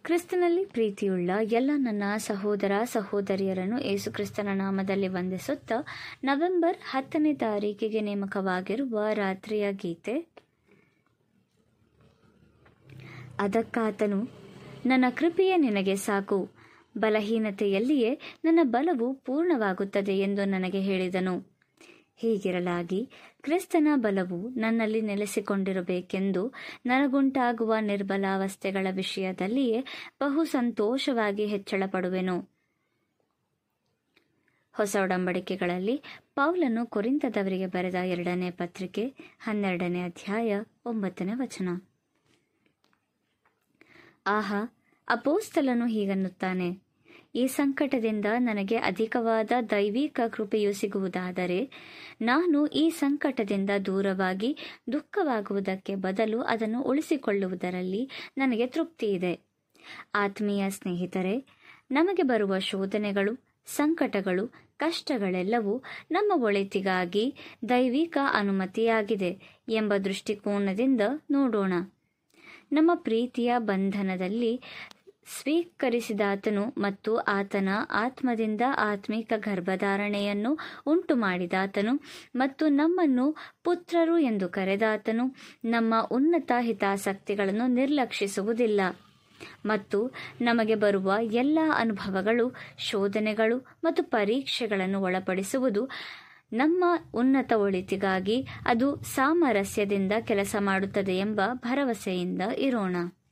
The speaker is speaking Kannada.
ಕ್ರಿಸ್ತನಲ್ಲಿ ಪ್ರೀತಿಯುಳ್ಳ ಎಲ್ಲ ನನ್ನ ಸಹೋದರ ಸಹೋದರಿಯರನ್ನು ಯೇಸುಕ್ರಿಸ್ತನ ನಾಮದಲ್ಲಿ ವಂದಿಸುತ್ತಾ ನವೆಂಬರ್ ಹತ್ತನೇ ತಾರೀಕಿಗೆ ನೇಮಕವಾಗಿರುವ ರಾತ್ರಿಯ ಗೀತೆ ಅದಕ್ಕಾತನು ನನ್ನ ಕೃಪೆಯೇ ನಿನಗೆ ಸಾಕು ಬಲಹೀನತೆಯಲ್ಲಿಯೇ ನನ್ನ ಬಲವು ಪೂರ್ಣವಾಗುತ್ತದೆ ಎಂದು ನನಗೆ ಹೇಳಿದನು ಹೀಗಿರಲಾಗಿ ಕ್ರಿಸ್ತನ ಬಲವು ನನ್ನಲ್ಲಿ ನೆಲೆಸಿಕೊಂಡಿರಬೇಕೆಂದು ನನಗುಂಟಾಗುವ ನಿರ್ಬಲಾವಸ್ಥೆಗಳ ವಿಷಯದಲ್ಲಿಯೇ ಬಹು ಸಂತೋಷವಾಗಿ ಹೆಚ್ಚಳ ಪಡುವೆನು ಹೊಸ ಒಡಂಬಡಿಕೆಗಳಲ್ಲಿ ಪೌಲನು ಕೊರಿಂತದವರಿಗೆ ಬರೆದ ಎರಡನೇ ಪತ್ರಿಕೆ ಹನ್ನೆರಡನೇ ಅಧ್ಯಾಯ ಒಂಬತ್ತನೇ ವಚನ ಆಹಾ ಅಪೋಸ್ತಲನು ಹೀಗನ್ನುತ್ತಾನೆ ಈ ಸಂಕಟದಿಂದ ನನಗೆ ಅಧಿಕವಾದ ದೈವಿಕ ಕೃಪೆಯು ಸಿಗುವುದಾದರೆ ನಾನು ಈ ಸಂಕಟದಿಂದ ದೂರವಾಗಿ ದುಃಖವಾಗುವುದಕ್ಕೆ ಬದಲು ಅದನ್ನು ಉಳಿಸಿಕೊಳ್ಳುವುದರಲ್ಲಿ ನನಗೆ ತೃಪ್ತಿ ಇದೆ ಆತ್ಮೀಯ ಸ್ನೇಹಿತರೆ ನಮಗೆ ಬರುವ ಶೋಧನೆಗಳು ಸಂಕಟಗಳು ಕಷ್ಟಗಳೆಲ್ಲವೂ ನಮ್ಮ ಒಳಿತಿಗಾಗಿ ದೈವಿಕ ಅನುಮತಿಯಾಗಿದೆ ಎಂಬ ದೃಷ್ಟಿಕೋನದಿಂದ ನೋಡೋಣ ನಮ್ಮ ಪ್ರೀತಿಯ ಬಂಧನದಲ್ಲಿ ಸ್ವೀಕರಿಸಿದಾತನು ಮತ್ತು ಆತನ ಆತ್ಮದಿಂದ ಆತ್ಮಿಕ ಗರ್ಭಧಾರಣೆಯನ್ನು ಉಂಟು ಮಾಡಿದಾತನು ಮತ್ತು ನಮ್ಮನ್ನು ಪುತ್ರರು ಎಂದು ಕರೆದಾತನು ನಮ್ಮ ಉನ್ನತ ಹಿತಾಸಕ್ತಿಗಳನ್ನು ನಿರ್ಲಕ್ಷಿಸುವುದಿಲ್ಲ ಮತ್ತು ನಮಗೆ ಬರುವ ಎಲ್ಲ ಅನುಭವಗಳು ಶೋಧನೆಗಳು ಮತ್ತು ಪರೀಕ್ಷೆಗಳನ್ನು ಒಳಪಡಿಸುವುದು ನಮ್ಮ ಉನ್ನತ ಒಳಿತಿಗಾಗಿ ಅದು ಸಾಮರಸ್ಯದಿಂದ ಕೆಲಸ ಮಾಡುತ್ತದೆ ಎಂಬ ಭರವಸೆಯಿಂದ ಇರೋಣ